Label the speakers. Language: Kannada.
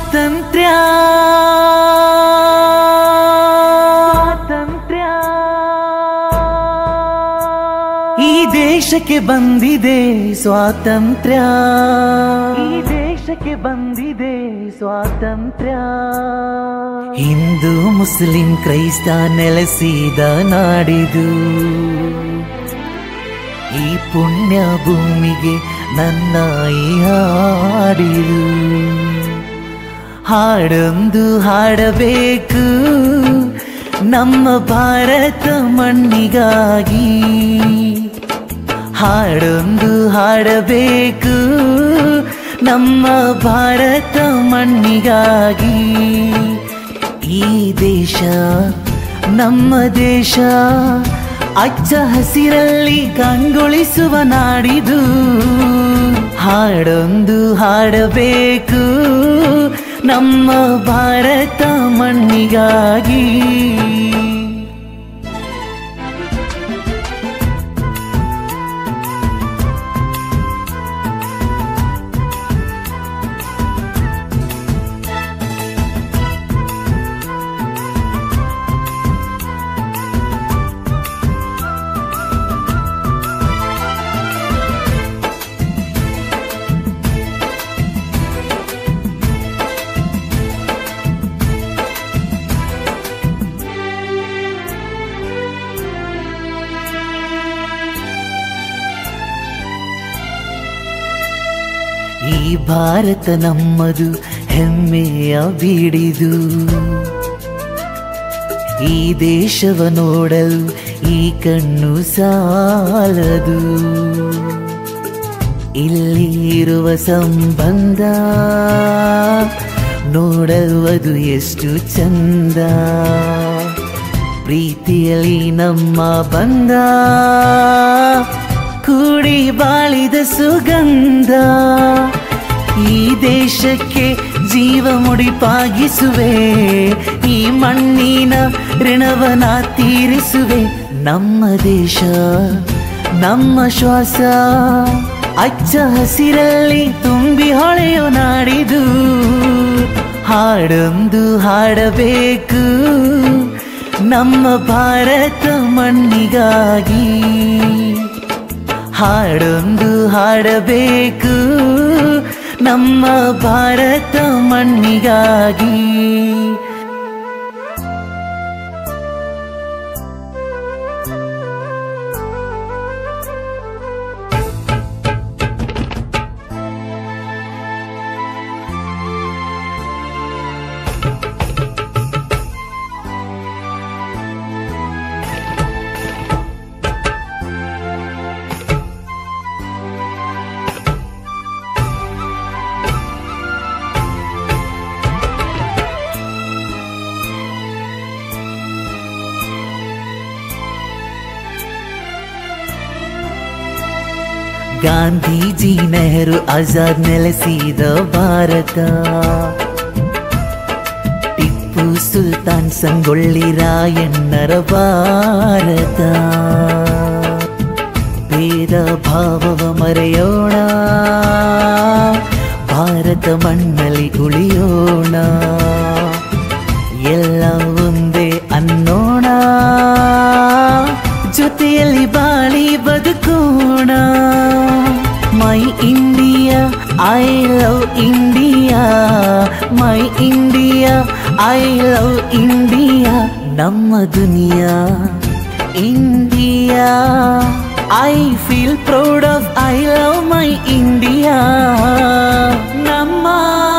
Speaker 1: ಸ್ವಾತಂತ್ರ್ಯ ಸ್ವಾತಂತ್ರ್ಯ ಈ ದೇಶಕ್ಕೆ ಬಂದಿದೆ ಸ್ವಾತಂತ್ರ್ಯ ಈ ದೇಶಕ್ಕೆ ಬಂದಿದೆ ಸ್ವಾತಂತ್ರ್ಯ ಹಿಂದೂ ಮುಸ್ಲಿಂ ಕ್ರೈಸ್ತ ನೆಲೆಸಿದ ನಾಡಿದು ಈ ಪುಣ್ಯ ಭೂಮಿಗೆ ನನ್ನ ಈ ಹಾಡಿರು ಹಾಡೊಂದು ಹಾಡಬೇಕು ನಮ್ಮ ಭಾರತ ಮಣ್ಣಿಗಾಗಿ ಹಾಡೊಂದು ಹಾಡಬೇಕು ನಮ್ಮ ಭಾರತ ಮಣ್ಣಿಗಾಗಿ ಈ ದೇಶ ನಮ್ಮ ದೇಶ ಅಚ್ಚ ಹಸಿರಲ್ಲಿ ಕಂಗೊಳಿಸುವ ನಾಡಿದು ಹಾಡೊಂದು ಹಾಡಬೇಕು ನಮ್ಮ ಭಾರತ ಮಣ್ಣಿಗಾಗಿ ಈ ಭಾರತ ನಮ್ಮದು ಹೆಮ್ಮೆಯ ಬೀಡಿದು ಈ ದೇಶವ ನೋಡಲು ಈ ಕಣ್ಣು ಸಾಲದು ಇಲ್ಲಿ ಇರುವ ಸಂಬಂಧ ನೋಡುವುದು ಎಷ್ಟು ಚಂದ ಪ್ರೀತಿಯಲ್ಲಿ ನಮ್ಮ ಬಂಧ ಕೂಡಿ ಬಾಳಿದ ಸುಗಂಧ ಈ ದೇಶಕ್ಕೆ ಜೀವ ಮುಡಿಪಾಗಿಸುವೆ ಈ ಮಣ್ಣಿನ ಋಣವನ ತೀರಿಸುವೆ ನಮ್ಮ ದೇಶ ನಮ್ಮ ಶ್ವಾಸ ಅಚ್ಚ ಹಸಿರಲ್ಲಿ ತುಂಬಿ ಹೊಳೆಯೋ ನಾಡಿದು ಹಾಡೊಂದು ಹಾಡಬೇಕು ನಮ್ಮ ಭಾರತ ಮಣ್ಣಿಗಾಗಿ ಹಾಡೊಂದು ಹಾಡಬೇಕು ನಮ್ಮ ಭಾರತ ಮಣ್ಣಿಗಾಗಿ ಗಾಂಧೀಜಿ ನೆಹರು ಆಜಾದ್ ನೆಲೆಸಿದ ಭಾರತ ಟಿಪ್ಪು ಸುಲ್ತಾನ್ ಸಂಗೊಳ್ಳಿ ರಾಯಣ್ಣರ ಭಾರತ ಭೇದ ಭಾವವ ಮರೆಯೋಣ ಭಾರತ ಮಣ್ಣಲ್ಲಿ ಉಳಿಯೋಣ ಎಲ್ಲ ಒಂದೇ ಅನ್ನೋಣ ಜೊತೆಯಲ್ಲಿ ಬಾಳಿ ಬದುಕೋಣ my India I love India my India I love India ನಮ್ಮ ದುನಿಯಾ India I feel proud of I love my India ನಮ್ಮ